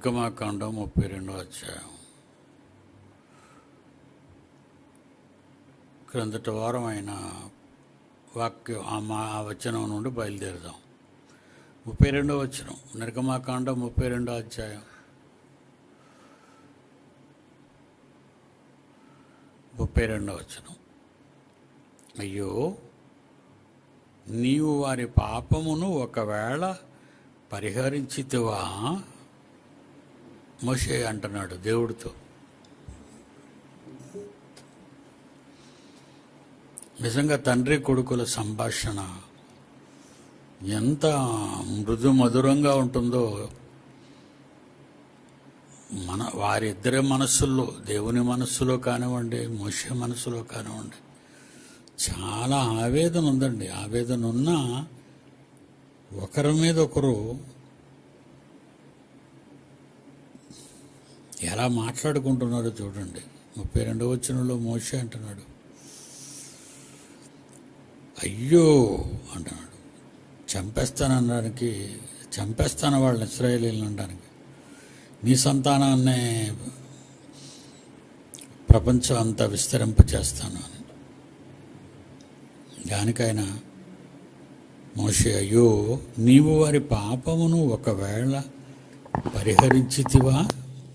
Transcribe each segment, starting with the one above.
నిర్గమాకాండం ముప్పై రెండో అధ్యాయం క్రిందటి వారం అయిన వాక్యం ఆ మా ఆ వచనం నుండి బయలుదేరుదాం ముప్పై రెండో వచనం నిర్గమాకాండం ముప్పై రెండో అధ్యాయం ముప్పై రెండో వచనం అయ్యో నీవు వారి పాపమును ఒకవేళ పరిహరించితివా మోషే అంటున్నాడు దేవుడితో నిజంగా తండ్రి కొడుకుల సంభాషణ ఎంత మృదు మధురంగా ఉంటుందో మన వారిద్దరి మనస్సుల్లో దేవుని మనస్సులో కానివ్వండి మోషే మనస్సులో కానివ్వండి చాలా ఆవేదన ఉందండి ఆవేదన ఉన్నా ఒకరి మీద ఒకరు ఎలా మాట్లాడుకుంటున్నారో చూడండి ముప్పై రెండవ వచనంలో మోషే అంటున్నాడు అయ్యో అంటున్నాడు చంపేస్తాననడానికి చంపేస్తాను వాళ్ళని ఇస్రాయేలీలు అనడానికి నీ సంతానాన్నే ప్రపంచం అంతా విస్తరింపచేస్తాను అని దానికైనా మోషే అయ్యో నీవు వారి పాపమును ఒకవేళ పరిహరించితివా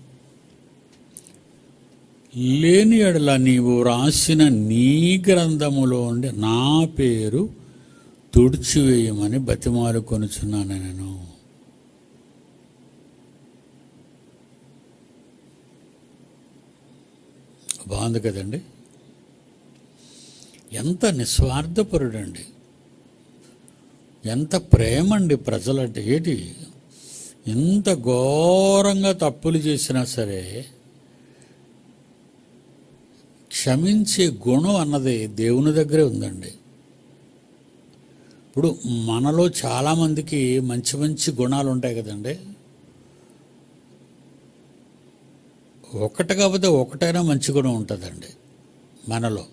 లేని ఎడల నీవు రాసిన నీ గ్రంథములో ఉండి నా పేరు తుడిచివేయమని బతిమాలు కొనుచున్నాను నేను బాగుంది కదండి ఎంత నిస్వార్థపరుడండి ఎంత ప్రేమండి ప్రజలంటే ఏంటి ఎంత ఘోరంగా తప్పులు చేసినా సరే క్షమించే గుణం అన్నది దేవుని దగ్గరే ఉందండి ఇప్పుడు మనలో చాలామందికి మంచి మంచి గుణాలు ఉంటాయి కదండి ఒకటి కాకపోతే ఒకటైనా మంచి గుణం ఉంటుందండి మనలో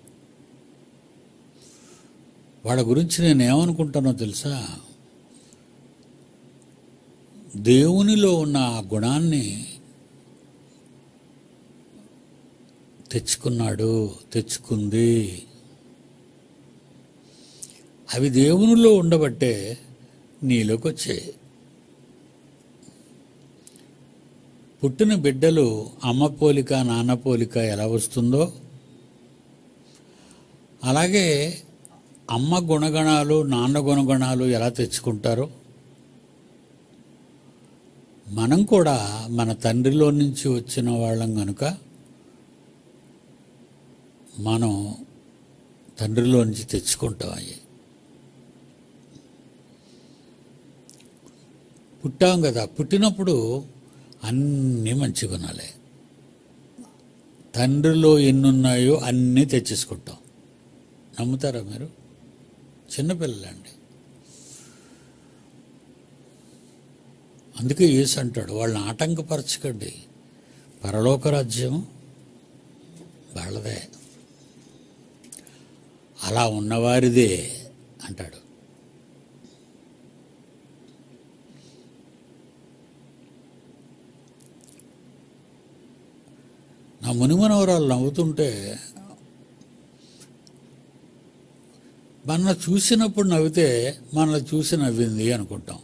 వాళ్ళ గురించి నేను ఏమనుకుంటానో తెలుసా దేవునిలో ఉన్న ఆ గుణాన్ని తెచ్చుకున్నాడు తెచ్చుకుంది అవి దేవునిలో ఉండబట్టే నీలోకి వచ్చాయి పుట్టిన బిడ్డలు అమ్మ పోలిక నాన్న పోలిక ఎలా వస్తుందో అలాగే అమ్మ గుణగణాలు నాన్న గుణగణాలు ఎలా తెచ్చుకుంటారో మనం కూడా మన తండ్రిలో నుంచి వచ్చిన వాళ్ళం కనుక మనం తండ్రిలో నుంచి తెచ్చుకుంటాం అవి పుట్టాం కదా పుట్టినప్పుడు అన్నీ మంచి గుణాలే తండ్రిలో ఎన్నున్నాయో అన్నీ తెచ్చేసుకుంటాం నమ్ముతారా మీరు చిన్నపిల్లలండి అందుకే యేసు అంటాడు వాళ్ళని ఆటంకపరచకండి పరలోక రాజ్యం వాళ్ళదే అలా ఉన్నవారిదే అంటాడు నా మునిమనవరాలు నవ్వుతుంటే మనల్ని చూసినప్పుడు నవ్వితే మనల్ని చూసి నవ్వింది అనుకుంటాం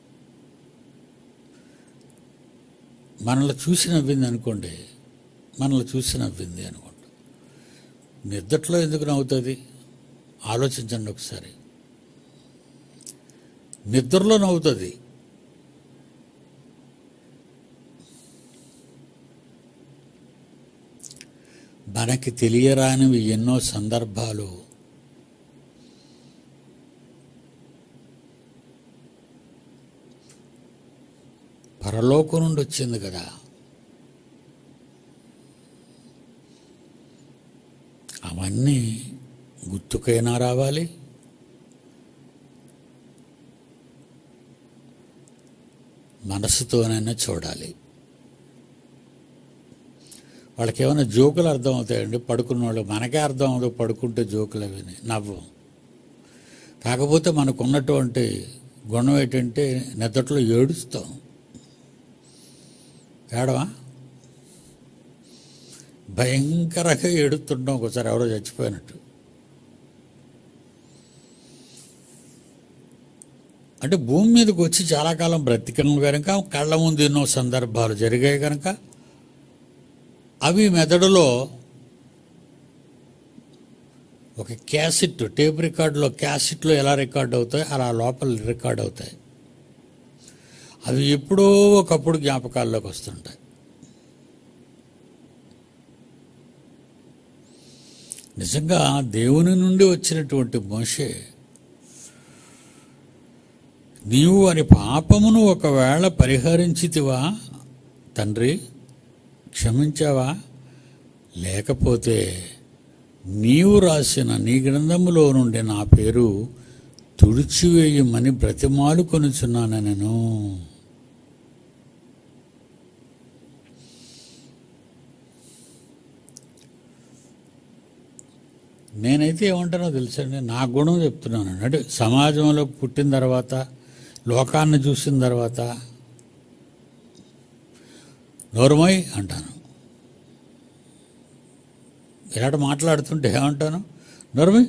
మనల్ని చూసి నవ్వింది అనుకోండి మనల్ని చూసి నవ్వింది అనుకుంటాం నిద్దట్లో ఎందుకు నవ్వుతుంది ఆలోచించండి ఒకసారి నిద్రలో నవ్వుతుంది మనకి తెలియరానివి ఎన్నో సందర్భాలు పరలోకం నుండి వచ్చింది కదా అవన్నీ గుర్తుకైనా రావాలి మనసుతోనైనా చూడాలి వాళ్ళకి ఏమైనా జోకులు అర్థం అవుతాయండి పడుకున్న వాళ్ళు మనకే అర్థం అవుతుంది పడుకుంటే జోకులు అవి నవ్వం కాకపోతే మనకు ఉన్నటువంటి గుణం ఏంటంటే నిద్రలో ఏడుస్తాం ఏడవా భయంకరంగా ఏడుతుంటాం ఒకసారి ఎవరో చచ్చిపోయినట్టు అంటే భూమి మీదకి వచ్చి చాలా కాలం బ్రతికం కనుక కళ్ళ ముందు ఎన్నో సందర్భాలు జరిగాయి కనుక అవి మెదడులో ఒక క్యాసెట్ టేప్ రికార్డులో క్యాసెట్లో ఎలా రికార్డ్ అవుతాయి అలా లోపల రికార్డ్ అవుతాయి అవి ఎప్పుడో ఒకప్పుడు జ్ఞాపకాల్లోకి వస్తుంటాయి నిజంగా దేవుని నుండి వచ్చినటువంటి మోషే నీవు వారి పాపమును ఒకవేళ పరిహరించితివా తండ్రి క్షమించావా లేకపోతే నీవు రాసిన నీ గ్రంథములో నుండి నా పేరు తుడిచివేయమని బ్రతిమాలు కొనుచున్నాను నేను నేనైతే ఏమంటానో తెలుసండి నా గుణం చెప్తున్నాను అంటే సమాజంలో పుట్టిన తర్వాత లోకాన్ని చూసిన తర్వాత నోరుమోయ్ అంటాను ఇలాంటి మాట్లాడుతుంటే ఏమంటాను నోరుమోయ్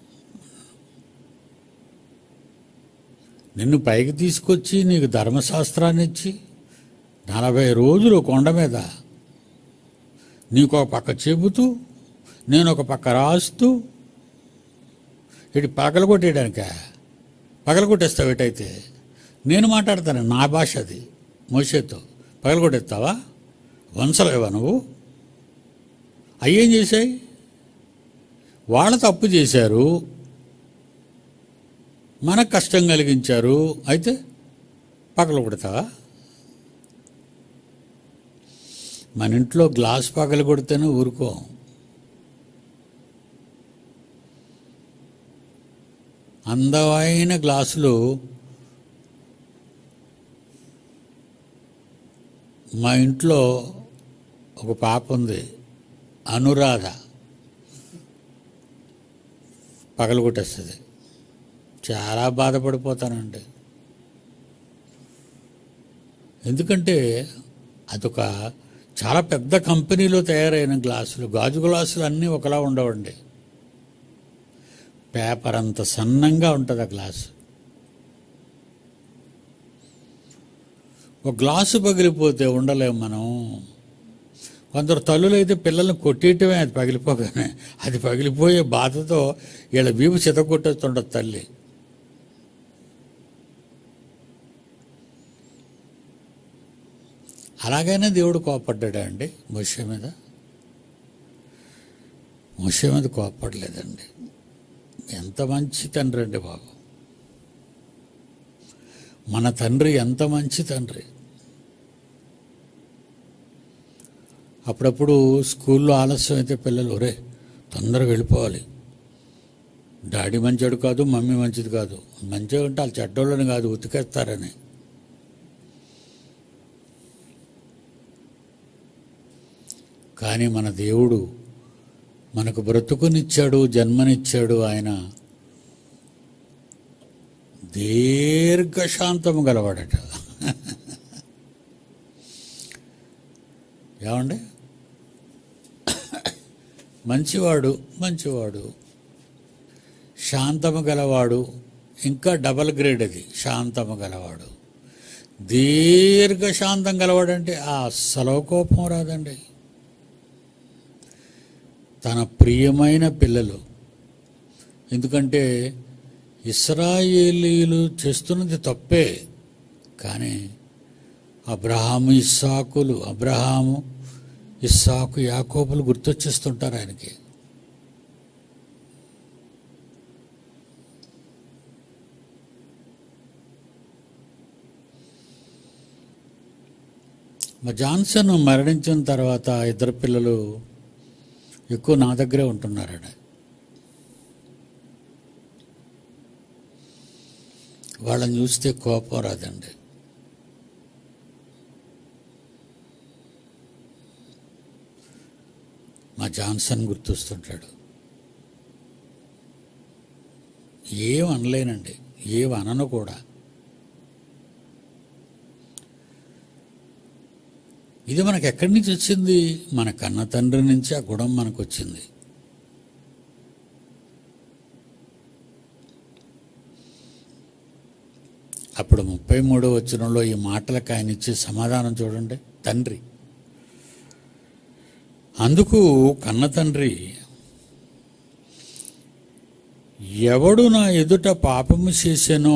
నిన్ను పైకి తీసుకొచ్చి నీకు ధర్మశాస్త్రాన్ని ఇచ్చి నలభై రోజులు కొండ మీద నీకు ఒక పక్క చెబుతూ నేను ఒక పక్క రాస్తూ ఇటు పగల కొట్టేయడానిక పగల కొట్టేస్తావు ఎటైతే నేను మాట్లాడతాను నా భాష అది మోసేతో పగల కొట్టేస్తావా వంశలేవా నువ్వు అయ్యేం చేశాయి వాళ్ళ తప్పు చేశారు మనకు కష్టం కలిగించారు అయితే పగల కొడతావా మన ఇంట్లో గ్లాస్ పగల కొడితేనే ఊరుకో అందమైన గ్లాసులు మా ఇంట్లో ఒక పాప ఉంది అనురాధ పగలగొట్టేస్తుంది చాలా బాధపడిపోతానండి ఎందుకంటే అదొక చాలా పెద్ద కంపెనీలో తయారైన గ్లాసులు గాజు గ్లాసులు అన్నీ ఒకలా ఉండవండి పేపర్ అంత సన్నంగా ఉంటుంది ఆ గ్లాసు ఒక గ్లాసు పగిలిపోతే ఉండలేము మనం కొందరు తల్లులు అయితే పిల్లల్ని కొట్టేయటమే అది పగిలిపోగానే అది పగిలిపోయే బాధతో వీళ్ళ వీపు చిత కొట్టేస్తుండదు తల్లి అలాగైనా దేవుడు కోపడ్డా అండి ముష్య మీద ముష్య మీద కోపడలేదండి ఎంత మంచి తండ్రి అండి బాబు మన తండ్రి ఎంత మంచి తండ్రి అప్పుడప్పుడు స్కూల్లో ఆలస్యం అయితే పిల్లలు ఒరే తొందరగా వెళ్ళిపోవాలి డాడీ మంచోడు కాదు మమ్మీ మంచిది కాదు మంచిగా ఉంటే వాళ్ళు చెడ్డోళ్ళని కాదు ఉతికేస్తారని కానీ మన దేవుడు మనకు బ్రతుకునిచ్చాడు జన్మనిచ్చాడు ఆయన దీర్ఘశాంతము గలవాడట ఏమండి మంచివాడు మంచివాడు శాంతము గలవాడు ఇంకా డబల్ గ్రేడ్ అది శాంతము గలవాడు దీర్ఘశాంతం గలవాడంటే ఆ అస్సలో కోపం రాదండి తన ప్రియమైన పిల్లలు ఎందుకంటే ఇస్రాయేలీలు చేస్తున్నది తప్పే కానీ అబ్రహాము ఇస్సాకులు అబ్రహాము ఇస్సాకు యాకోబులు గుర్తొచ్చేస్తుంటారు ఆయనకి మా జాన్సన్ మరణించిన తర్వాత ఇద్దరు పిల్లలు ఎక్కువ నా దగ్గరే ఉంటున్నారట వాళ్ళని చూస్తే కోపం రాదండి మా జాన్సన్ గుర్తొస్తుంటాడు ఏం అనలేనండి ఏం అనను కూడా ఇది మనకు ఎక్కడి నుంచి వచ్చింది మన కన్న తండ్రి నుంచి ఆ గుణం మనకు వచ్చింది అప్పుడు ముప్పై మూడో వచనంలో ఈ మాటలకు ఆయన ఇచ్చే సమాధానం చూడండి తండ్రి అందుకు కన్న తండ్రి ఎవడు నా ఎదుట పాపము చేసెనో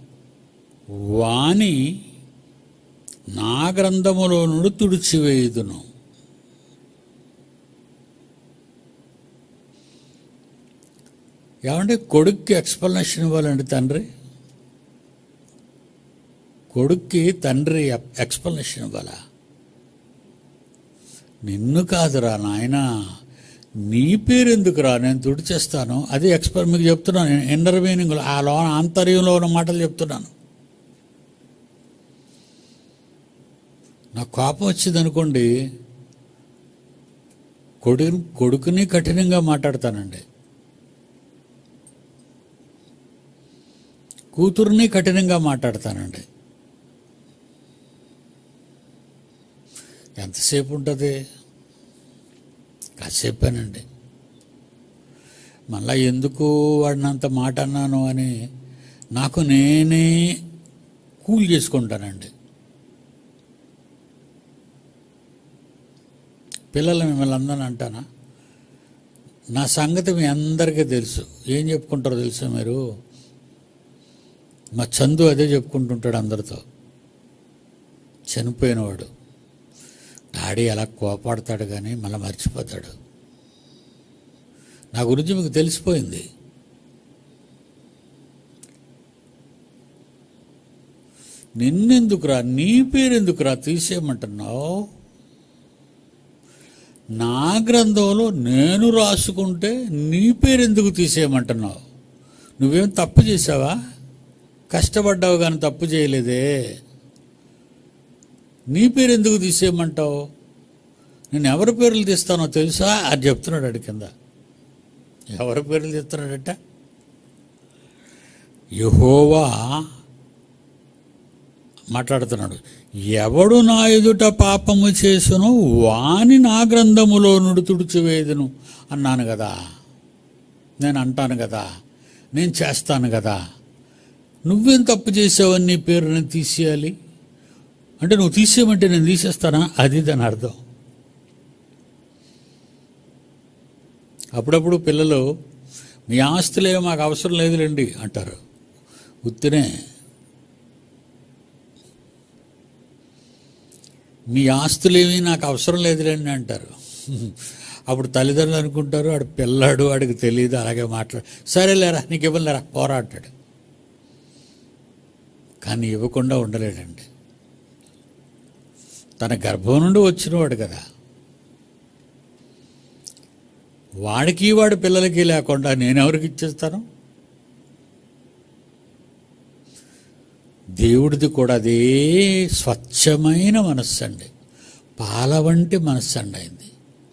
వాని నా గ్రంథములో నుండి తుడిచివేయుదును ఏమంటే కొడుక్కి ఎక్స్ప్లెనేషన్ ఇవ్వాలండి తండ్రి కొడుక్కి తండ్రి ఎక్స్ప్లెనేషన్ ఇవ్వాలా నిన్ను కాదురా నాయన నీ పేరు ఎందుకురా నేను తుడిచేస్తాను అది ఎక్స్పర్ మీకు చెప్తున్నాను ఇన్నర్ మీనింగ్లో ఆ లోన ఆంతర్యంలో ఉన్న మాటలు చెప్తున్నాను నాకు కోపం వచ్చింది అనుకోండి కొడుకు కొడుకుని కఠినంగా మాట్లాడతానండి కూతుర్ని కఠినంగా మాట్లాడతానండి ఎంతసేపు ఉంటుంది కాసేపేనండి మళ్ళా ఎందుకు వాడినంత మాట అన్నాను అని నాకు నేనే కూల్ చేసుకుంటానండి పిల్లలు మిమ్మల్ని అందరూ అంటానా నా సంగతి మీ అందరికీ తెలుసు ఏం చెప్పుకుంటారో తెలుసా మీరు మా చందు అదే చెప్పుకుంటుంటాడు అందరితో చనిపోయినవాడు డాడీ అలా కోపాడతాడు కానీ మళ్ళీ మర్చిపోతాడు నా గురించి మీకు తెలిసిపోయింది నిన్నెందుకురా నీ పేరెందుకురా తీసేయమంటున్నావు నా గ్రంథంలో నేను రాసుకుంటే నీ పేరెందుకు తీసేయమంటున్నావు నువ్వేం తప్పు చేసావా కష్టపడ్డావు కానీ తప్పు చేయలేదే నీ పేరు ఎందుకు తీసేయమంటావు నేను ఎవరి పేర్లు తీస్తానో తెలుసా అది చెప్తున్నాడు అడి కింద ఎవరి పేర్లు తీస్తున్నాడట యహోవా మాట్లాడుతున్నాడు ఎవడు నా ఎదుట పాపము చేసును వాని నా గ్రంథములో నుడి తుడిచివేదును అన్నాను కదా నేను అంటాను కదా నేను చేస్తాను కదా నువ్వేం తప్పు చేసావని నీ పేరు నేను తీసేయాలి అంటే నువ్వు తీసేయమంటే నేను తీసేస్తానా అది దాని అర్థం అప్పుడప్పుడు పిల్లలు మీ ఆస్తులే మాకు అవసరం లేదులేండి అంటారు ఉత్తినే మీ ఆస్తులేమీ నాకు అవసరం లేదులేండి అంటారు అప్పుడు తల్లిదండ్రులు అనుకుంటారు ఆడు పిల్లాడు వాడికి తెలియదు అలాగే మాట్లాడు సరేలేరా నీకు ఇవ్వలేరా పోరా అంటాడు కానీ ఇవ్వకుండా ఉండలేడండి తన గర్భం నుండి వచ్చినవాడు కదా వాడికి వాడి పిల్లలకి లేకుండా నేను ఎవరికి ఇచ్చేస్తాను దేవుడిది కూడా అదే స్వచ్ఛమైన మనస్సు అండి పాల వంటి మనస్సు అండి అయింది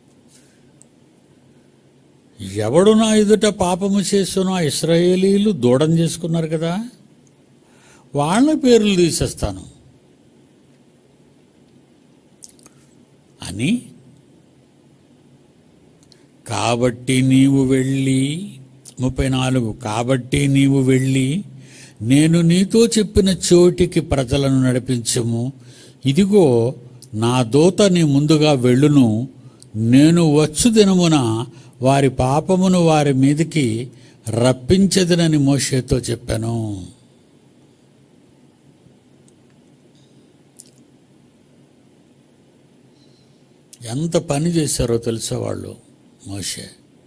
ఎవడు నా ఎదుట పాపము చేస్తున్నా ఇస్రాయేలీలు దూడం చేసుకున్నారు కదా వాళ్ళ పేర్లు తీసేస్తాను అని కాబట్టి నీవు వెళ్ళి ముప్పై నాలుగు కాబట్టి నీవు వెళ్ళి నేను నీతో చెప్పిన చోటికి ప్రజలను నడిపించము ఇదిగో నా దూత నీ ముందుగా వెళ్ళును నేను వచ్చు దినమున వారి పాపమును వారి మీదికి రప్పించదనని మోషేతో చెప్పాను ఎంత పని చేశారో తెలుసా వాళ్ళు మోషే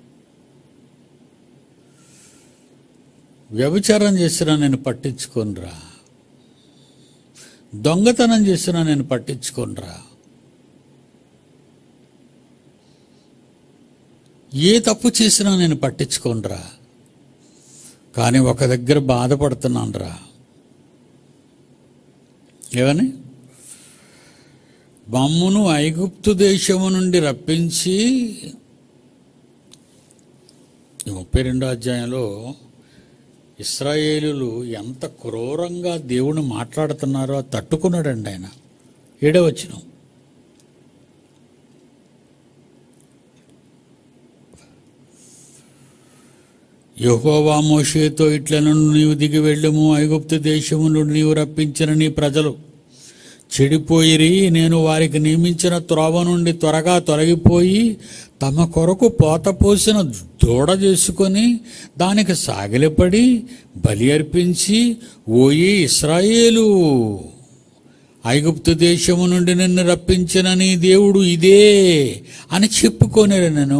వ్యభిచారం చేసినా నేను పట్టించుకోనరా దొంగతనం చేసినా నేను పట్టించుకోనరా ఏ తప్పు చేసినా నేను పట్టించుకోనరా కానీ ఒక దగ్గర బాధపడుతున్నాను రా ఏమని మమ్మును ఐగుప్తు దేశము నుండి రప్పించి ఈ ముప్పై రెండో అధ్యాయంలో ఇస్రాయేలులు ఎంత క్రూరంగా దేవుని మాట్లాడుతున్నారో అది తట్టుకున్నాడండి ఆయన ఏడవచ్చిన యెహోవా మోషేతో ఇట్లను నీవు దిగి వెళ్ళుము ఐగుప్తు దేశము నుండి నీవు రప్పించిన నీ ప్రజలు చెడిపోయిరి నేను వారికి నియమించిన త్రోవ నుండి త్వరగా తొలగిపోయి తమ కొరకు పోత పోసిన దూడ చేసుకొని దానికి సాగిలపడి బలి అర్పించి ఓయి ఇస్రాయేలు ఐగుప్తు దేశము నుండి నిన్ను రప్పించిన నీ దేవుడు ఇదే అని చెప్పుకొని నేను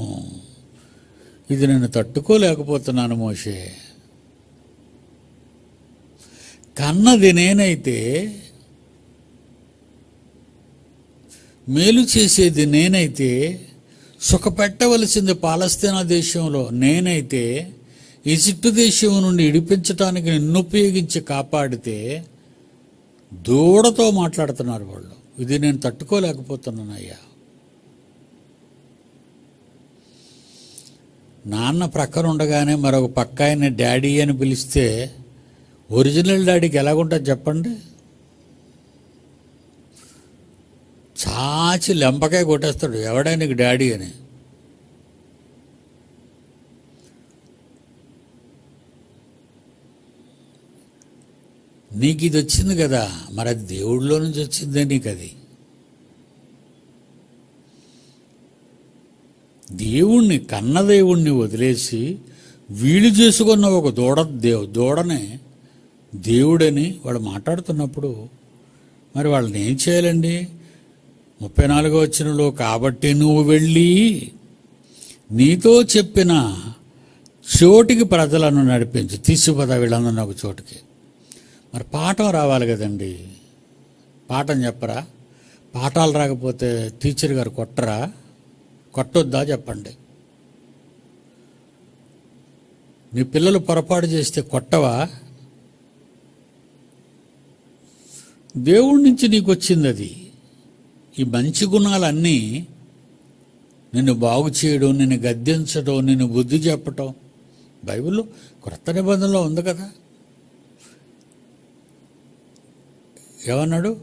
ఇది నేను తట్టుకోలేకపోతున్నాను మోషే కన్నది నేనైతే మేలు చేసేది నేనైతే సుఖపెట్టవలసింది పాలస్తీనా దేశంలో నేనైతే ఈజిప్టు దేశం నుండి ఇడిపించటానికి నిన్ను ఉపయోగించి కాపాడితే దూడతో మాట్లాడుతున్నారు వాళ్ళు ఇది నేను తట్టుకోలేకపోతున్నాను అయ్యా నాన్న ప్రక్కన ఉండగానే మరొక పక్క ఆయన డాడీ అని పిలిస్తే ఒరిజినల్ డాడీకి ఎలాగుంటుంది చెప్పండి చాచి లెంపకాయ కొట్టేస్తాడు ఎవడా నీకు డాడీ అని నీకు ఇది వచ్చింది కదా మరి అది దేవుడిలో నుంచి వచ్చిందే నీకు అది దేవుణ్ణి కన్నదేవుణ్ణి వదిలేసి వీలు చేసుకున్న ఒక దూడ దేవు దూడనే దేవుడని వాడు మాట్లాడుతున్నప్పుడు మరి వాళ్ళని ఏం చేయాలండి ముప్పై నాలుగో వచ్చినలో కాబట్టి నువ్వు వెళ్ళి నీతో చెప్పిన చోటికి ప్రజలను నడిపించి తీసుకుపోతా వీళ్ళందరినీ ఒక చోటికి మరి పాఠం రావాలి కదండి పాఠం చెప్పరా పాఠాలు రాకపోతే టీచర్ గారు కొట్టరా కొట్టొద్దా చెప్పండి నీ పిల్లలు పొరపాటు చేస్తే కొట్టవా దేవుడి నుంచి నీకు వచ్చింది అది ఈ మంచి గుణాలన్నీ నిన్ను బాగు చేయడం నిన్ను గద్దించడం నిన్ను బుద్ధి చెప్పటం బైబిల్లో క్రొత్త నిబంధనలో ఉంది కదా ఏమన్నాడు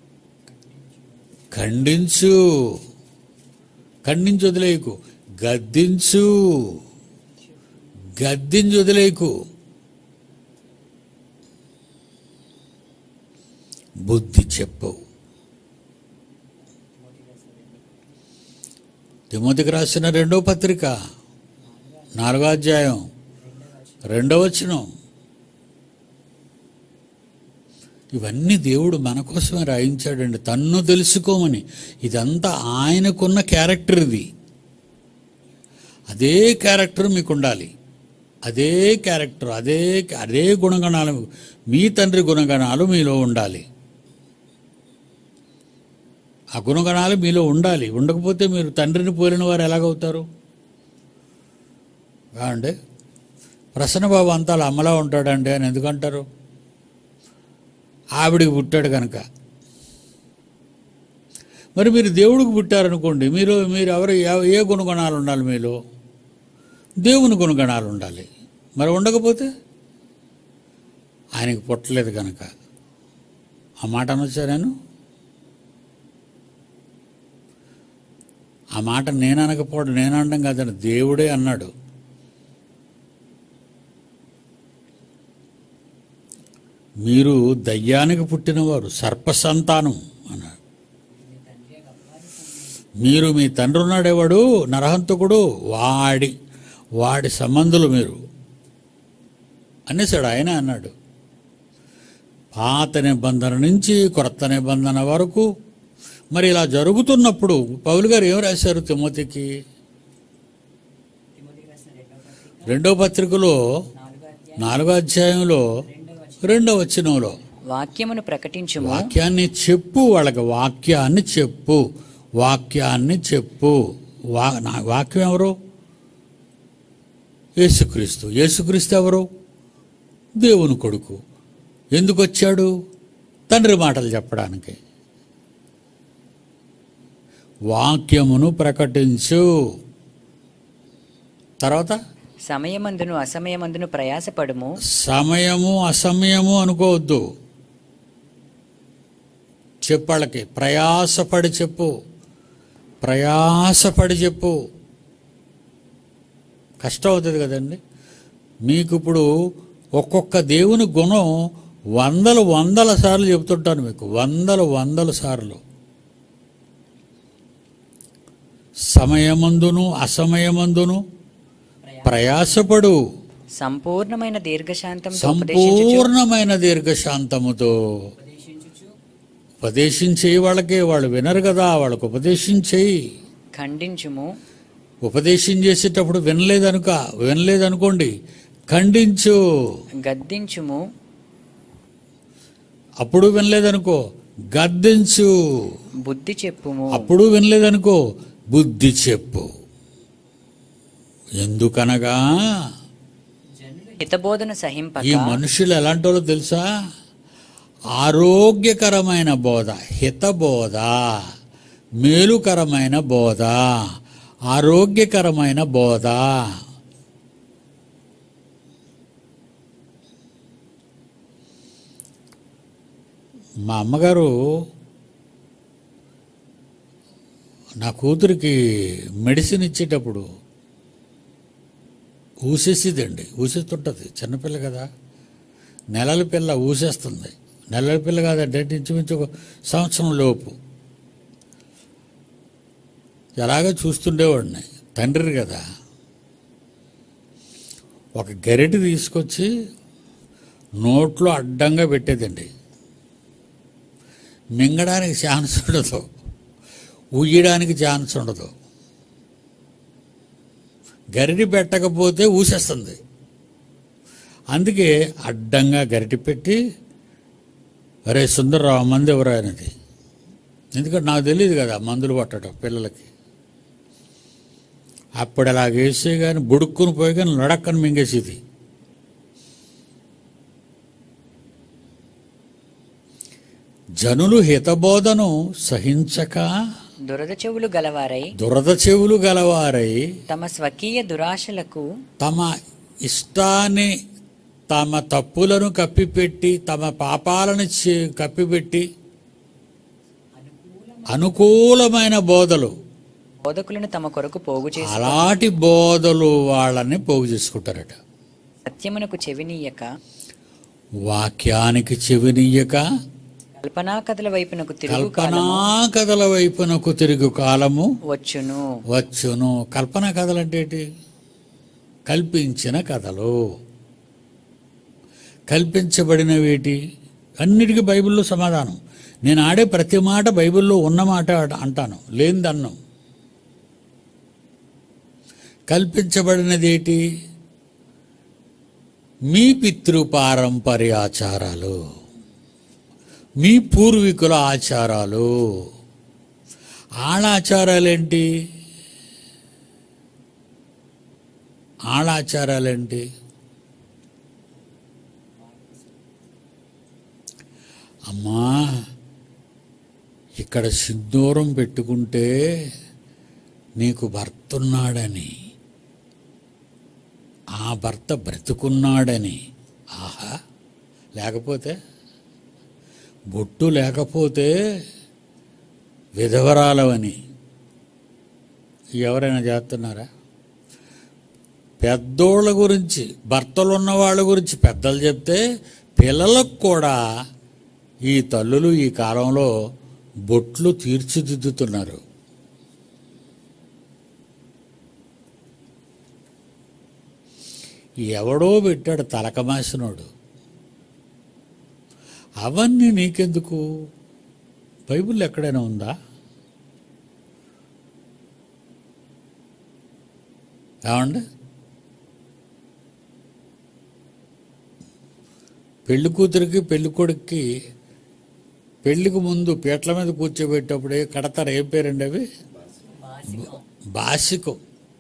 ఖండించు ఖండించి వదిలేయకు గద్దించు గద్దించి వదిలేయకు బుద్ధి చెప్పు తిమోతికి రాసిన రెండో పత్రిక నాలుగో అధ్యాయం రెండో వచనం ఇవన్నీ దేవుడు మన కోసమే రాయించాడండి తన్ను తెలుసుకోమని ఇదంతా ఆయనకున్న క్యారెక్టర్ ఇది అదే క్యారెక్టర్ మీకు ఉండాలి అదే క్యారెక్టర్ అదే అదే గుణగణాలు మీ తండ్రి గుణగణాలు మీలో ఉండాలి ఆ గుణగణాలు మీలో ఉండాలి ఉండకపోతే మీరు తండ్రిని పోలిన వారు ఎలాగవుతారు కావండి ప్రసన్నబాబు అంతా అలా అమ్మలా ఉంటాడండి అని ఎందుకంటారు ఆవిడికి పుట్టాడు కనుక మరి మీరు దేవుడికి పుట్టారనుకోండి మీరు మీరు ఎవరు ఏ- ఏ గుణగణాలు ఉండాలి మీలో దేవుని గుణగణాలు ఉండాలి మరి ఉండకపోతే ఆయనకి పుట్టలేదు కనుక ఆ మాట అనొచ్చా నేను ఆ మాట నేను అనకపోవడం నేను అనడం కాదండి దేవుడే అన్నాడు మీరు దయ్యానికి పుట్టినవారు సర్ప సంతానం అన్నాడు మీరు మీ తండ్రి ఉన్నాడేవాడు నరహంతకుడు వాడి వాడి సంబంధులు మీరు అనేసాడు ఆయన అన్నాడు పాత నిబంధన నుంచి కొత్త నిబంధన వరకు మరి ఇలా జరుగుతున్నప్పుడు పౌలు గారు ఏం రాశారు తిమోతికి రెండో పత్రికలో నాలుగో అధ్యాయంలో రెండో వచనంలో వాక్యమును ప్రకటించుము వాక్యాన్ని చెప్పు వాళ్ళకి వాక్యాన్ని చెప్పు వాక్యాన్ని చెప్పు వా నా- వాక్యం ఎవరు యేసుక్రీస్తు యేసుక్రీస్తు ఎవరు దేవుని కొడుకు ఎందుకు వచ్చాడు తండ్రి మాటలు చెప్పడానికి వాక్యమును ప్రకటించు తర్వాత సమయమందును అసమయమందును ప్రయాసపడుము సమయము అసమయము అనుకోవద్దు చెప్పాళ్ళకి ప్రయాసపడి చెప్పు ప్రయాసపడి చెప్పు కష్టం అవుతుంది కదండి మీకు ఇప్పుడు ఒక్కొక్క దేవుని గుణం వందల వందల సార్లు చెబుతుంటాను మీకు వందల వందల సార్లు సమయమందును అసమయమందును ప్రయాసపడు సంపూర్ణమైన దీర్ఘశాంతంతో ఉపదేశించుచు సంపూర్ణమైన దీర్ఘశాంతముతో ఉపదేశించే వాళ్ళకే వాళ్ళు వినరు కదా వాళ్ళకు ఉపదేశించేయి ఖండించుము ఉపదేశం చేసేటప్పుడు వినలేదనుక వినలేదనుకోండి ఖండించు గద్దించుము అప్పుడు వినలేదనుకో గద్దించు బుద్ధి చెప్పుము అప్పుడు వినలేదనుకో బుద్ధి చెప్పు ఎందుకనగా హితబోధన సహింపక ఈ మనుషులు ఎలాంటి వాళ్ళు తెలుసా ఆరోగ్యకరమైన బోధ హితబోధ మేలుకరమైన బోధ ఆరోగ్యకరమైన బోధ మా అమ్మగారు నా కూతురికి మెడిసిన్ ఇచ్చేటప్పుడు ఊసేసిదండి ఊసేస్తుంటుంది చిన్నపిల్ల కదా నెలల పిల్ల ఊసేస్తుంది నెలల పిల్ల కాదంటే ఇంచుమించు ఒక సంవత్సరం లోపు ఎలాగ చూస్తుండేవాడిని తండ్రి కదా ఒక గరిటె తీసుకొచ్చి నోట్లో అడ్డంగా పెట్టేదండి మింగడానికి ఛాన్స్ ఉండదు ఉయ్యడానికి ఛాన్స్ ఉండదు గరిటి పెట్టకపోతే ఊసేస్తుంది అందుకే అడ్డంగా గరిటి పెట్టి అరే సుందరరావు మంది ఎవరు అనేది ఎందుకంటే నాకు తెలియదు కదా మందులు పట్టడం పిల్లలకి అప్పుడు అలా వేసే కానీ బుడుక్కుని పోయి కానీ నడక్కని మింగేసేది జనులు హితబోధను సహించక దురద చెవులు గలవారై దురద చెవులు గలవారై తమ స్వకీయ దురాశలకు తమ ఇష్టాన్ని తమ తప్పులను కప్పిపెట్టి తమ పాపాలను చే- కప్పిపెట్టి అనుకూలమైన బోధలు బోధకులను తమ కొరకు పోగు చేసి అలాంటి బోధలు వాళ్ళని పోగు చేసుకుంటారట సత్యమునకు చెవినీయక వాక్యానికి చెవినీయక కల్పనా కథల వైపునకు తిరుగు కల్పనా కాలము కథల వైపునకు తిరుగు కాలము వచ్చును వచ్చును కల్పన కథలు అంటే ఏంటి కల్పించిన కథలు కల్పించబడినవేటి అన్నిటికీ బైబిల్లో సమాధానం నేను ఆడే ప్రతి మాట బైబిల్లో ఉన్న మాట అట- అంటాను లేనిదన్నం కల్పించబడినది ఏంటి మీ పితృపారంపర్య ఆచారాలు మీ పూర్వీకుల ఆచారాలు ఆళ్ళ ఆచారాలేంటి ఆళ్ళ ఆచారాలేంటి అమ్మా ఇక్కడ సింధూరం పెట్టుకుంటే నీకు భర్త ఉన్నాడని ఆ భర్త బ్రతుకున్నాడని ఆహా లేకపోతే బొట్టు లేకపోతే విధవరాలవని ఎవరైనా చేస్తున్నారా పెద్దోళ్ళ గురించి భర్తలు ఉన్న వాళ్ళ గురించి పెద్దలు చెప్తే పిల్లలకు కూడా ఈ తల్లులు ఈ కాలంలో బొట్లు తీర్చిదిద్దుతున్నారు ఎవడో పెట్టాడు తలకమాసినోడు అవన్నీ నీకెందుకు బైబిల్ ఎక్కడైనా ఉందా ఏమండి పెళ్లి కూతురికి పెళ్లి కొడుక్కి పెళ్లికి ముందు పీటల మీద కూర్చోబెట్టేటప్పుడే కడతారు ఏం పేరండి అవి బాసికం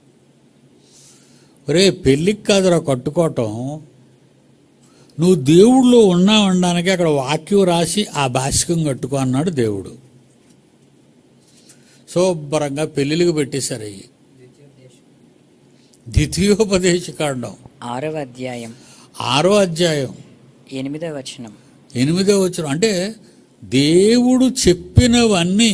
ఒరే పెళ్ళికి కాదురా కట్టుకోవటం నువ్వు దేవుళ్ళు ఉన్నావు అనడానికి అక్కడ వాక్యం రాసి ఆ బాసికం కట్టుకో అన్నాడు దేవుడు శుభ్రంగా పెళ్ళిళ్ళకి పెట్టేశారు అయ్యి ద్వితీయోపదేశకాండం ఆరవ అధ్యాయం ఆరో అధ్యాయం ఎనిమిదవ వచనం ఎనిమిదో వచ్చిన అంటే దేవుడు చెప్పినవన్నీ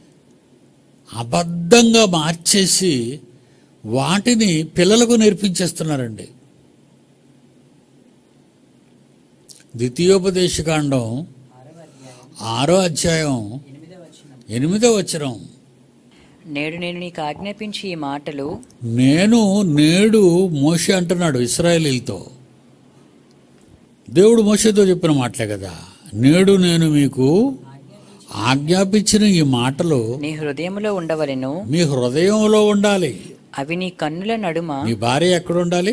అబద్ధంగా మార్చేసి వాటిని పిల్లలకు నేర్పించేస్తున్నారండి ద్వితీయోపదేశకాండం ఆరో అధ్యాయం ఎనిమిదో వచనం నేడు నేను నీకు ఆజ్ఞాపించి ఈ మాటలు నేను నేడు మోషే అంటున్నాడు ఇస్రాయేలీలతో దేవుడు మోషేతో చెప్పిన మాటలే కదా నేడు నేను మీకు ఆజ్ఞాపించిన ఈ మాటలు నీ హృదయములో ఉండవలెను మీ హృదయంలో ఉండాలి అవి నీ కన్నుల నడుమ నీ భార్య ఎక్కడ ఉండాలి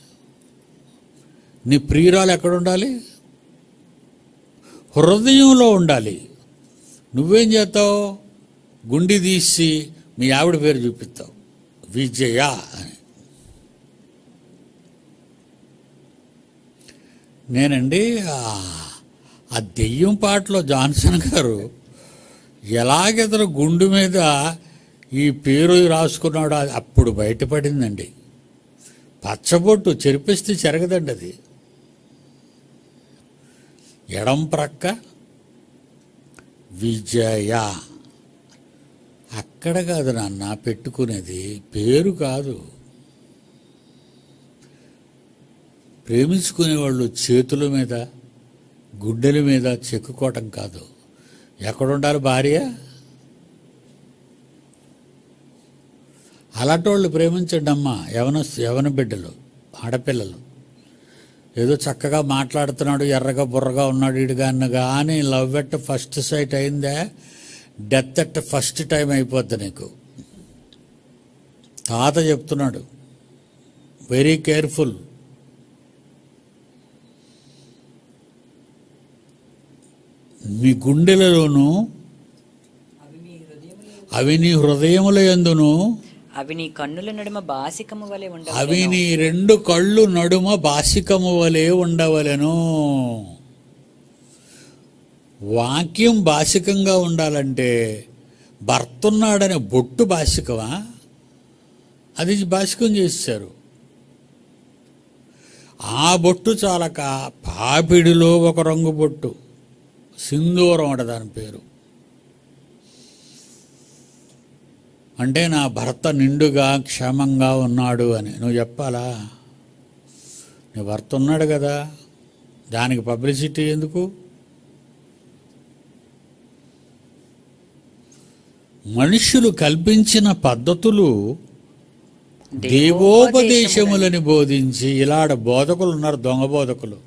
నీ ప్రియురాలు ఎక్కడ ఉండాలి హృదయంలో ఉండాలి నువ్వేం చేస్తావు గుండి తీసి మీ ఆవిడ పేరు చూపిస్తావు విజయ అని నేనండి ఆ- ఆ దెయ్యం పాటలో జాన్సన్ గారు ఎలాగెదరు గుండు మీద ఈ పేరు రాసుకున్నాడో అది అప్పుడు బయటపడిందండి పచ్చబొట్టు చెరిపిస్తే చెరగదండి అది ఎడం ప్రక్క విజయ అక్కడ కాదు నాన్న పెట్టుకునేది పేరు కాదు ప్రేమించుకునే వాళ్ళు చేతుల మీద గుడ్డెల మీద చెక్కుకోవటం కాదు ఎక్కడుండాలి భార్య అలాంటి వాళ్ళు ప్రేమించండి అమ్మా యవన యవన బిడ్డలు ఆడపిల్లలు ఏదో చక్కగా మాట్లాడుతున్నాడు ఎర్రగా బుర్రగా ఉన్నాడు ఇడుగా అన్న కానీ లవ్ ఎట్ ఫస్ట్ సైట్ అయిందే డెత్ ఎట్ ఫస్ట్ టైం అయిపోద్ది నీకు తాత చెప్తున్నాడు వెరీ కేర్ఫుల్ మీ గుండెలలోనూ అవి నీ హృదయముల ఎందును అవి నీ కన్నుల నడుమ బాసికము వలె అవి ఉండవలెను నీ రెండు కళ్ళు నడుమ బాసికము వలె ఉండవలెను వాక్యం బాసికంగా ఉండాలంటే భర్త ఉన్నాడనే బొట్టు బాసికమా అది బాసికం చేశారు ఆ బొట్టు చాలక పాపిడిలో ఒక రంగు బొట్టు సింధూరం అట దాని పేరు అంటే నా భర్త నిండుగా క్షేమంగా ఉన్నాడు అని నువ్వు చెప్పాలా నీ భర్త ఉన్నాడు కదా దానికి పబ్లిసిటీ ఎందుకు మనుషులు కల్పించిన పద్ధతులు దేవోపదేశములని బోధించి ఇలాడ బోధకులు ఉన్నారు దొంగ బోధకులు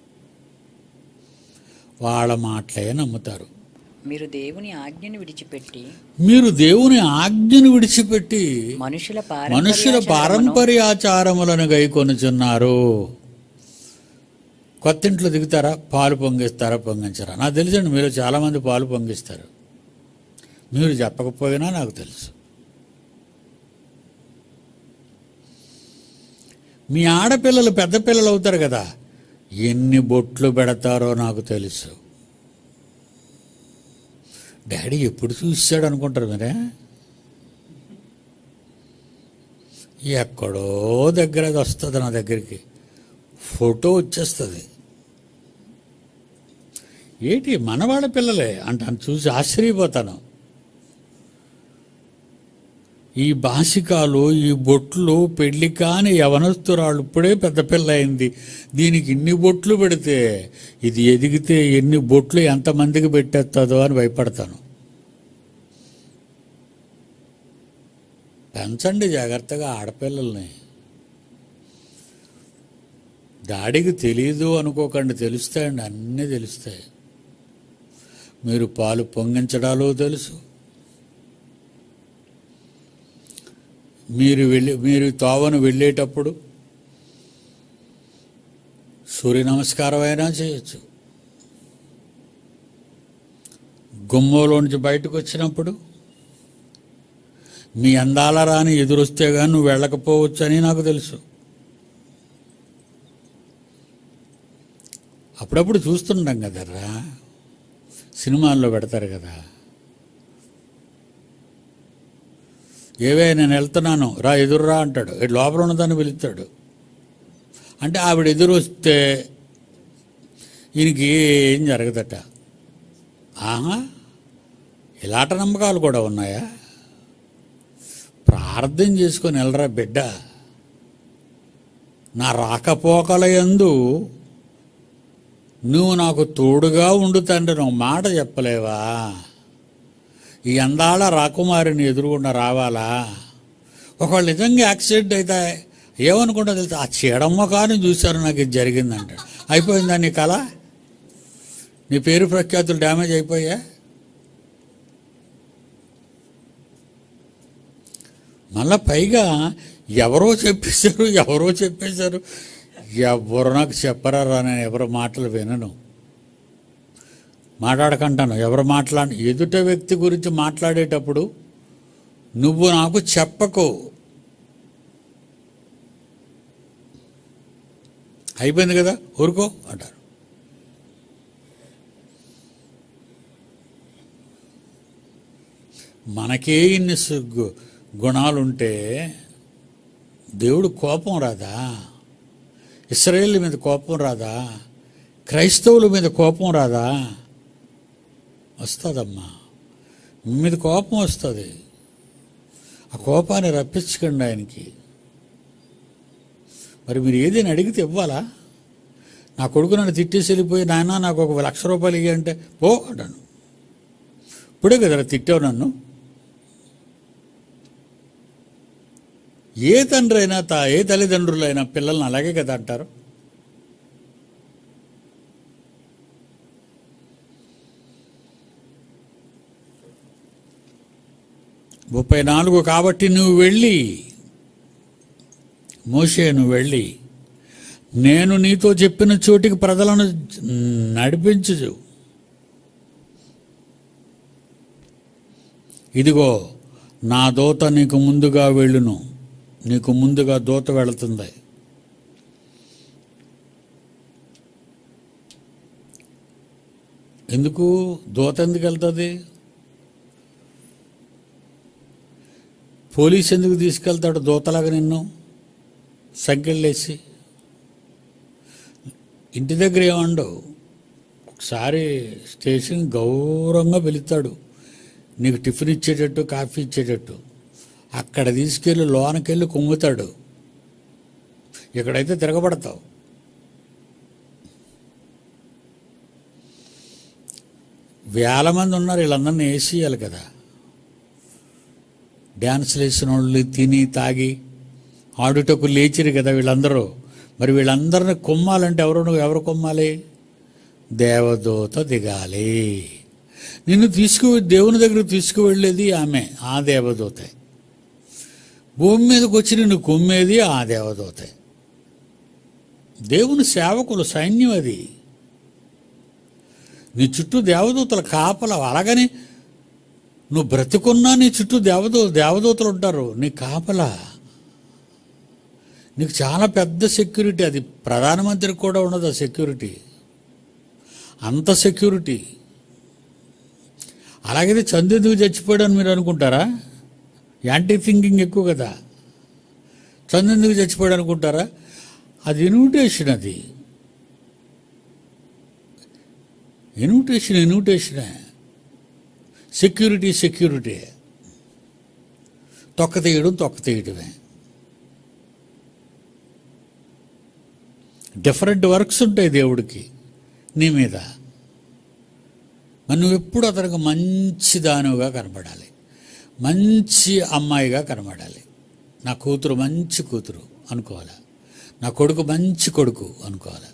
వాళ్ళ మాటలే నమ్ముతారు మీరు దేవుని ఆజ్ఞను విడిచిపెట్టి మీరు దేవుని ఆజ్ఞను విడిచిపెట్టి మనుషుల మనుషుల పారంపర్యాచారమును పారంపర్యాచారములను గైకొనుచున్నారు కొత్త ఇంట్లో దిగుతారా పాలు పొంగిస్తారా పొంగించరా నాకు తెలుసండి మీరు చాలామంది పాలు పొంగిస్తారు మీరు చెప్పకపోయినా నాకు తెలుసు మీ ఆడపిల్లలు పెద్ద పిల్లలు అవుతారు కదా ఎన్ని బొట్లు పెడతారో నాకు తెలుసు డాడీ ఎప్పుడు చూసాడు అనుకుంటారు మీరే ఎక్కడో దగ్గర అది వస్తుంది నా దగ్గరికి ఫోటో వచ్చేస్తుంది ఏంటి మనవాడ పిల్లలే అంటాను చూసి ఆశ్చర్యపోతాను ఈ బాసికాలు ఈ బొట్లు పెళ్లి కాని యవనస్తురాళ్ళు ఇప్పుడే పెద్ద పిల్ల అయింది దీనికి ఇన్ని బొట్లు పెడితే ఇది ఎదిగితే ఎన్ని బొట్లు ఎంతమందికి పెట్టేస్తుందో అని భయపడతాను పెంచండి జాగ్రత్తగా ఆడపిల్లల్ని డాడీకి తెలీదు అనుకోకండి తెలుస్తాయండి అన్నీ తెలుస్తాయి మీరు పాలు పొంగించడాలు తెలుసు మీరు వెళ్ళి మీరు తోవను వెళ్ళేటప్పుడు సూర్య నమస్కారం అయినా చేయొచ్చు గుమ్మలో నుంచి బయటకు వచ్చినప్పుడు మీ అందాల రాని ఎదురొస్తే కానీ నువ్వు వెళ్ళకపోవచ్చు అని నాకు తెలుసు అప్పుడప్పుడు చూస్తుంటాం కదర్రా సినిమాల్లో పెడతారు కదా ఏవే నేను వెళ్తున్నాను రా ఎదురురా అంటాడు ఇటు లోపల ఉన్నదాన్ని పిలుస్తాడు అంటే ఆవిడ ఎదురు వస్తే ఈయనకి ఏం జరగదట ఆహా ఇలాంటి నమ్మకాలు కూడా ఉన్నాయా ప్రార్థన చేసుకొని వెళ్ళరా బిడ్డ నా రాకపోకల యందు నువ్వు నాకు తోడుగా ఉండు తండ్రి నువ్వు మాట చెప్పలేవా ఈ అందాల రాకుమారిని ఎదురుగుండా రావాలా ఒకవేళ నిజంగా యాక్సిడెంట్ అయితే ఏమనుకుంటా తెలుసా ఆ చీడమ్మ కానీ చూశారు నాకు ఇది జరిగిందంటాడు అయిపోయిందా నీ కళ నీ పేరు ప్రఖ్యాతులు డ్యామేజ్ అయిపోయా మళ్ళా పైగా ఎవరో చెప్పేశారు ఎవరో చెప్పేశారు ఎవరు నాకు చెప్పరారా నేను ఎవరి మాటలు వినను మాట్లాడకంటాను ఎవరు మాట్లాడి ఎదుట వ్యక్తి గురించి మాట్లాడేటప్పుడు నువ్వు నాకు చెప్పకు అయిపోయింది కదా ఊరుకో అంటారు మనకే ఇన్ని సు- గుణాలుంటే దేవుడు కోపం రాదా ఇస్రాయేల్ మీద కోపం రాదా క్రైస్తవుల మీద కోపం రాదా వస్తుందమ్మా మీ మీద కోపం వస్తుంది ఆ కోపాన్ని రప్పించకండి ఆయనకి మరి మీరు ఏదైనా అడిగితే ఇవ్వాలా నా కొడుకు నన్ను తిట్టేసి వెళ్ళిపోయి నాయన నాకు ఒక లక్ష రూపాయలు ఇయ్య అంటే పో అంటాను ఇప్పుడే కదరా తిట్టావు నన్ను ఏ తండ్రి అయినా తా ఏ తల్లిదండ్రులైనా పిల్లల్ని అలాగే కదా అంటారు ముప్పై నాలుగు కాబట్టి నువ్వు వెళ్ళి మోషే నువ్వు వెళ్ళి నేను నీతో చెప్పిన చోటికి ప్రజలను నడిపించు ఇదిగో నా దోత నీకు ముందుగా వెళ్ళును నీకు ముందుగా దోత వెళుతుంది ఎందుకు దోత ఎందుకు వెళ్తుంది పోలీస్ ఎందుకు తీసుకెళ్తాడు దోతలాగా నిన్ను సంఖ్యలేసి ఇంటి దగ్గర ఏమండవు ఒకసారి స్టేషన్ గౌరవంగా పిలుస్తాడు నీకు టిఫిన్ ఇచ్చేటట్టు కాఫీ ఇచ్చేటట్టు అక్కడ తీసుకెళ్ళి లోనకెళ్ళి కుంగుతాడు ఇక్కడైతే తిరగబడతావు వేల మంది ఉన్నారు వీళ్ళందరినీ వేసేయాలి కదా డ్యాన్స్లు వేసిన వాళ్ళు తిని తాగి ఆడుటకు లేచిరు కదా వీళ్ళందరూ మరి వీళ్ళందరిని కొమ్మాలంటే ఎవరు ఎవరు కొమ్మాలి దేవదూత దిగాలి నిన్ను తీసుకు దేవుని దగ్గర తీసుకువెళ్ళేది ఆమె ఆ దేవదూతే భూమి మీదకి వచ్చి నిన్ను కొమ్మేది ఆ దేవదూతే దేవుని సేవకులు సైన్యం అది నీ చుట్టూ దేవదూతల కాపల అలాగని నువ్వు బ్రతికున్నా నీ చుట్టూ దేవదూ దేవదూతలు ఉంటారు నీ కాపల నీకు చాలా పెద్ద సెక్యూరిటీ అది ప్రధానమంత్రికి కూడా ఉండదు ఆ సెక్యూరిటీ అంత సెక్యూరిటీ అలాగైతే చంద్రు ఎందుకు చచ్చిపోయాడని మీరు అనుకుంటారా యాంటీ థింకింగ్ ఎక్కువ కదా చంద్రు ఎందుకు చచ్చిపోయాడు అనుకుంటారా అది ఇన్విటేషన్ అది ఇన్విటేషన్ ఇన్విటేషనే సెక్యూరిటీ సెక్యూరిటీ తొక్క తీయడం తొక్క తీయడమే డిఫరెంట్ వర్క్స్ ఉంటాయి దేవుడికి నీ మీద మరి నువ్వు ఎప్పుడు అతనికి మంచి దానిగా కనబడాలి మంచి అమ్మాయిగా కనబడాలి నా కూతురు మంచి కూతురు అనుకోవాలి నా కొడుకు మంచి కొడుకు అనుకోవాలి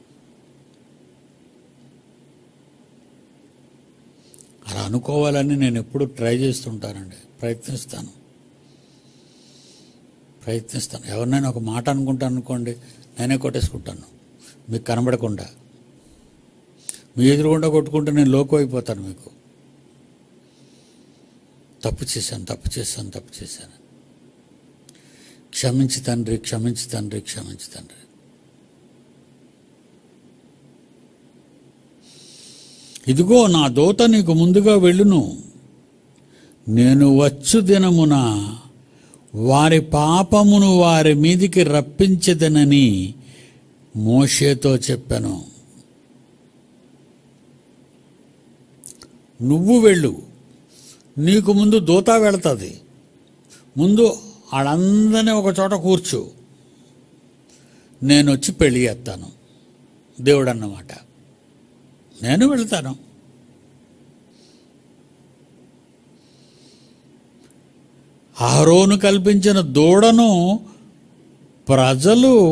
అలా అనుకోవాలని నేను ఎప్పుడు ట్రై చేస్తుంటానండి ప్రయత్నిస్తాను ప్రయత్నిస్తాను ఎవరినైనా ఒక మాట అనుకుంటాను అనుకోండి నేనే కొట్టేసుకుంటాను మీకు కనబడకుండా మీ ఎదురుగుండా కొట్టుకుంటే నేను లోకు అయిపోతాను మీకు తప్పు చేశాను తప్పు చేశాను తప్పు చేశాను క్షమించి తండ్రి క్షమించి తండ్రి క్షమించి తండ్రి ఇదిగో నా దూత నీకు ముందుగా వెళ్ళును నేను వచ్చు దినమున వారి పాపమును వారి మీదికి రప్పించదనని మోషేతో చెప్పాను నువ్వు వెళ్ళు నీకు ముందు దూత వెళుతుంది ముందు వాళ్ళందరినీ ఒక చోట కూర్చో నేను వచ్చి పెళ్లి చేస్తాను దేవుడు అన్నమాట నేను వెళ్తాను ఆరోను కల్పించిన దూడను ప్రజలు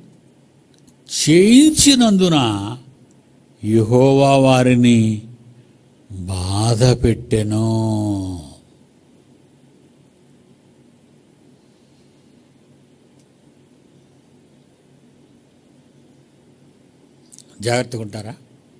చేయించినందున యెహోవా వారిని బాధ పెట్టెను జాగ్రత్తగా ఉంటారా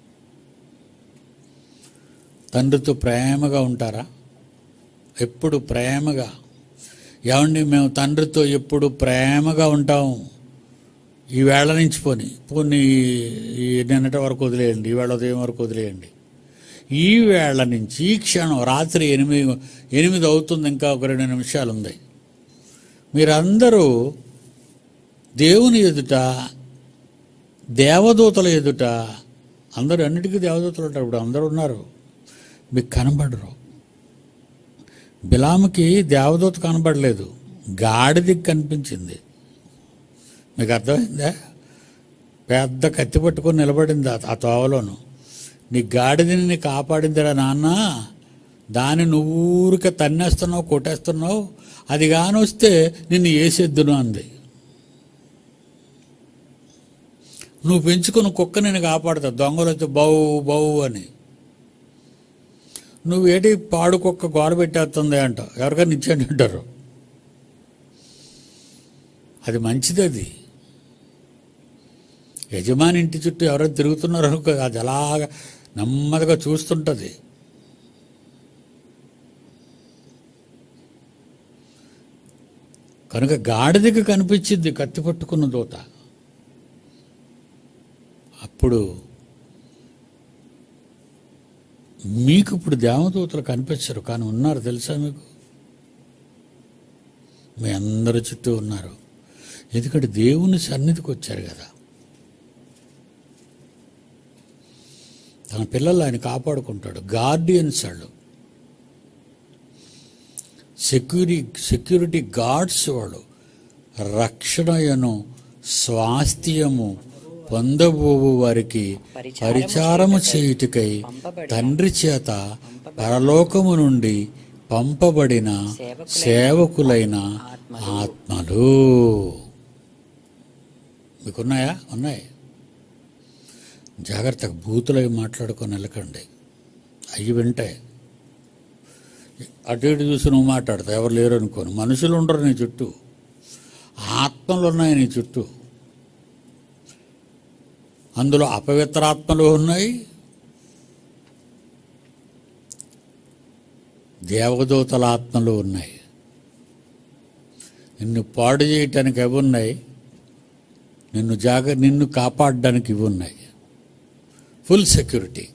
తండ్రితో ప్రేమగా ఉంటారా ఎప్పుడు ప్రేమగా ఏమండి మేము తండ్రితో ఎప్పుడు ప్రేమగా ఉంటాం ఈ వేళ నుంచి పోని పోనీ ఈ నిన్నటి వరకు వదిలేయండి ఈ వేళ ఉదయం వరకు వదిలేయండి ఈ వేళ నుంచి ఈ క్షణం రాత్రి ఎనిమిది ఎనిమిది అవుతుంది ఇంకా ఒక రెండు నిమిషాలు ఉంది మీరందరూ దేవుని ఎదుట దేవదూతల ఎదుట అందరూ అన్నిటికీ దేవదూతలు ఉంటారు ఇప్పుడు అందరూ ఉన్నారు మీకు కనబడరు బిలాముకి దేవదూత కనబడలేదు గాడిదికి కనిపించింది మీకు అర్థమైందా పెద్ద కత్తి పట్టుకొని నిలబడింది ఆ- ఆ తోవలోను నీ గాడిదని నీ కాపాడిందిరా నాన్న దాన్ని నువ్వు ఊరికే తన్నేస్తున్నావు కొట్టేస్తున్నావు అది కాని వస్తే నిన్ను వేసేద్దును అంది నువ్వు పెంచుకున్న కుక్క నేను కాపాడుతా దొంగలు వచ్చి బౌ బౌ అని నువ్వు ఏటి పాడు కుక్క గోడ పెట్టేస్తుంది అంట ఎవరికైనా ఇచ్చేయండి అంటారు అది మంచిది అది యజమాని ఇంటి చుట్టూ ఎవరో తిరుగుతున్నారు అనుకో అది అలాగా నెమ్మదిగా చూస్తుంటుంది కనుక గాడిదకి కనిపించింది కత్తి పట్టుకున్న దూత అప్పుడు మీకు ఇప్పుడు దేవదూతలు కనిపించరు కానీ ఉన్నారు తెలుసా మీకు మీ అందరి చుట్టూ ఉన్నారు ఎందుకంటే దేవుని సన్నిధికి వచ్చారు కదా తన పిల్లలు ఆయన కాపాడుకుంటాడు గార్డియన్స్ వాళ్ళు సెక్యూరి సెక్యూరిటీ గార్డ్స్ వాళ్ళు రక్షణయను స్వాస్థ్యము పొందబోవు వారికి పరిచారము చేయుటకై తండ్రి చేత పరలోకము నుండి పంపబడిన సేవకులైన ఆత్మలు మీకున్నాయా ఉన్నాయి జాగ్రత్తగా బూతులవి మాట్లాడుకొని వెళ్ళకండి అవి వింటాయి అటు ఇటు చూసి నువ్వు మాట్లాడతావు ఎవరు లేరు అనుకోను మనుషులు ఉండరు నీ చుట్టూ ఆత్మలు ఉన్నాయి నీ చుట్టూ అందులో అపవిత్రాత్మలు ఉన్నాయి దేవదూతల ఆత్మలు ఉన్నాయి నిన్ను పాడు చేయటానికి అవి ఉన్నాయి నిన్ను జాగ నిన్ను కాపాడడానికి ఇవి ఉన్నాయి ఫుల్ సెక్యూరిటీ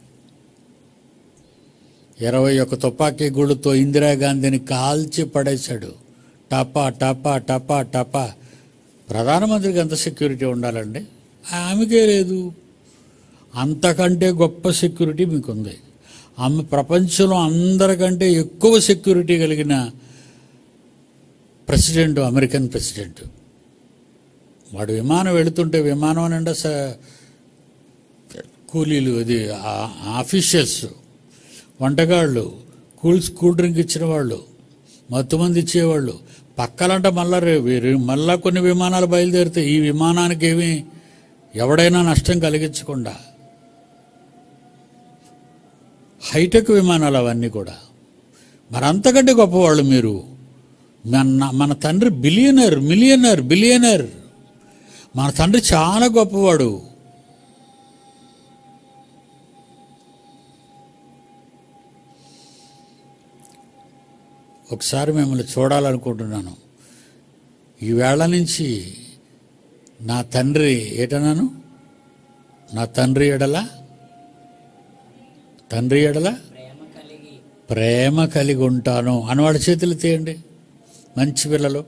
ఇరవై ఒక తుపాకీ గుళ్ళతో ఇందిరాగాంధీని కాల్చి పడేశాడు టపా టపా టపా టపా ప్రధానమంత్రికి ఎంత సెక్యూరిటీ ఉండాలండి ఆమెకే లేదు అంతకంటే గొప్ప సెక్యూరిటీ మీకుంది ఆమె ప్రపంచంలో అందరికంటే ఎక్కువ సెక్యూరిటీ కలిగిన ప్రెసిడెంట్ అమెరికన్ ప్రెసిడెంట్ వాడు విమానం వెళుతుంటే విమానం నిండా స కూలీలు అది ఆఫీషియల్స్ వంటగాళ్ళు కూల్ కూల్ డ్రింక్ ఇచ్చిన వాళ్ళు మత్తుమంది ఇచ్చేవాళ్ళు పక్కలంట మళ్ళా రే- రే- మళ్ళా కొన్ని విమానాలు బయలుదేరితే ఈ విమానానికి ఏమి ఎవడైనా నష్టం కలిగించకుండా హైటెక్ విమానాలు అవన్నీ కూడా మరి అంతకంటే గొప్పవాళ్ళు మీరు మన మన తండ్రి బిలియనర్ మిలియనర్ బిలియనర్ మన తండ్రి చాలా గొప్పవాడు ఒకసారి మిమ్మల్ని చూడాలనుకుంటున్నాను ఈ వేళ నుంచి నా తండ్రి ఏటన్నాను నా తండ్రి ఎడల తండ్రి ఎడల ప్రేమ కలిగి ఉంటాను అన్నవాడి చేతులు తీయండి మంచి పిల్లలు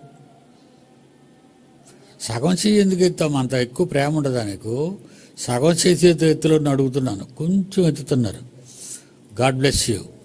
సగం చెయ్యి ఎందుకు ఎత్తాం అంత ఎక్కువ ప్రేమ ఉండదా నీకు సగం చేతి ఎత్తులో అడుగుతున్నాను కొంచెం ఎత్తుతున్నారు గాడ్ బ్లెస్ యూ